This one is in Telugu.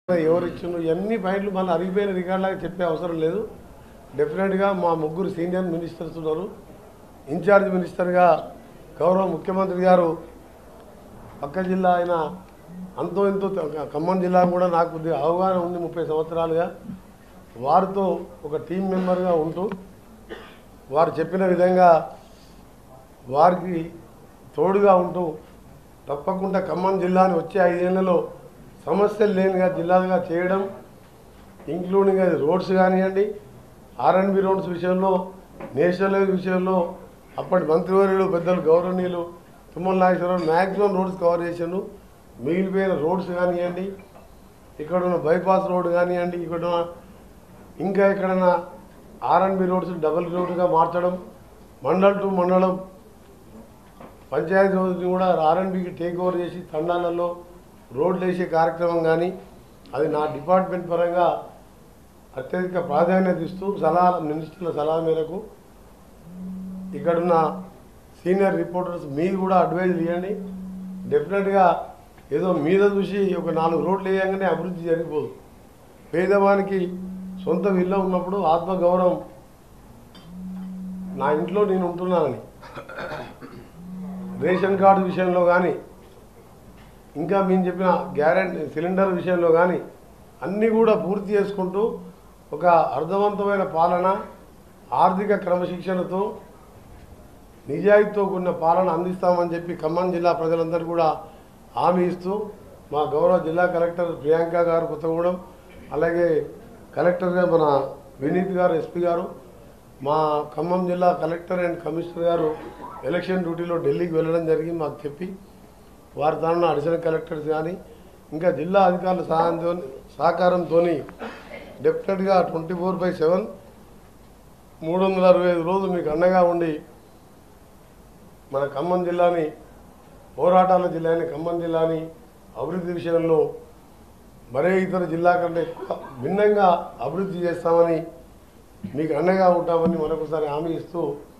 ఎవరు ఇచ్చిండ్రు ఇవన్నీ పాయింట్లు మళ్ళీ అరిగిపోయిన రికార్డులాగా చెప్పే అవసరం లేదు డెఫినెట్గా మా ముగ్గురు సీనియర్ మినిస్టర్స్ ఉన్నారు ఇన్ఛార్జ్ మినిస్టర్గా గౌరవ ముఖ్యమంత్రి గారు పక్క జిల్లా అయిన అంతో ఎంతో త- ఖమ్మం జిల్లా కూడా నాకు కొద్దిగా అవగాహన ఉంది ముప్పై సంవత్సరాలుగా వారితో ఒక టీం మెంబర్గా ఉంటూ వారు చెప్పిన విధంగా వారికి తోడుగా ఉంటూ తప్పకుండా ఖమ్మం జిల్లాని వచ్చే ఐదేళ్లలో సమస్యలు లేనిగా జిల్లాగా చేయడం ఇంక్లూడింగ్ అది రోడ్స్ కానివ్వండి ఆర్ఎన్బి రోడ్స్ విషయంలో నేషనల్ హైవే విషయంలో అప్పటి మంత్రివర్యులు పెద్దలు గౌరవనీయులు Tummala Nageswararao maximum roads cover చేసాను మిగిలిపోయిన రోడ్స్ కానివ్వండి ఇక్కడ ఉన్న బైపాస్ రోడ్ కానివ్వండి ఇక్కడ ఉన్న ఇంకా ఎక్కడైనా ఆర్ఎన్బి రోడ్స్ డబుల్ రోడ్గా మార్చడం మండల్ టు మండలం పంచాయతీ రోజుని కూడా ఆర్ఎన్బికి టేక్ ఓవర్ చేసి తండాలలో రోడ్లు వేసే కార్యక్రమం కానీ అది నా డిపార్ట్మెంట్ పరంగా అత్యధిక ప్రాధాన్యత ఇస్తూ సలహా మినిస్టర్ల సలహా మేరకు ఇక్కడున్న సీనియర్ రిపోర్టర్స్ మీరు కూడా అడ్వైజ్ ఇవ్వండి డెఫినెట్గా ఏదో మీద చూసి ఒక నాలుగు రోడ్లు వేయంగానే అభివృద్ధి జరిగిపోదు పేదవానికి సొంత ఇల్లు ఉన్నప్పుడు ఆత్మగౌరవం నా ఇంట్లో నేను ఉంటున్నానని రేషన్ కార్డు విషయంలో కానీ ఇంకా మేము చెప్పిన గ్యారెంటీ సిలిండర్ విషయంలో కానీ అన్నీ కూడా పూర్తి చేసుకుంటూ ఒక అర్థవంతమైన పాలన ఆర్థిక క్రమశిక్షణతో నిజాయితీతో కూడిన పాలన అందిస్తామని చెప్పి ఖమ్మం జిల్లా ప్రజలందరూ కూడా హామీ ఇస్తూ మా గౌరవ జిల్లా కలెక్టర్ ప్రియాంక గారు కొత్తగూడెం అలాగే కలెక్టర్గా మన వినీత్ గారు ఎస్పీ గారు మా ఖమ్మం జిల్లా కలెక్టర్ అండ్ కమిషనర్ గారు ఎలక్షన్ డ్యూటీలో ఢిల్లీకి వెళ్ళడం జరిగింది మాకు చెప్పి వారి తరఫున అడిషనల్ కలెక్టర్స్ కానీ ఇంకా జిల్లా అధికారుల సహాయంతో సహకారంతో డెఫినెట్గా ట్వంటీ ఫోర్ బై సెవెన్ మూడు వందల అరవై ఐదు రోజులు మీకు అండగా ఉండి మన ఖమ్మం జిల్లాని పోరాటాల జిల్లాని ఖమ్మం జిల్లాని అభివృద్ధి విషయంలో మరే ఇతర జిల్లా కంటే ఎక్కువ భిన్నంగా అభివృద్ధి చేస్తామని మీకు అండగా ఉంటామని మరొకసారి హామీ ఇస్తూ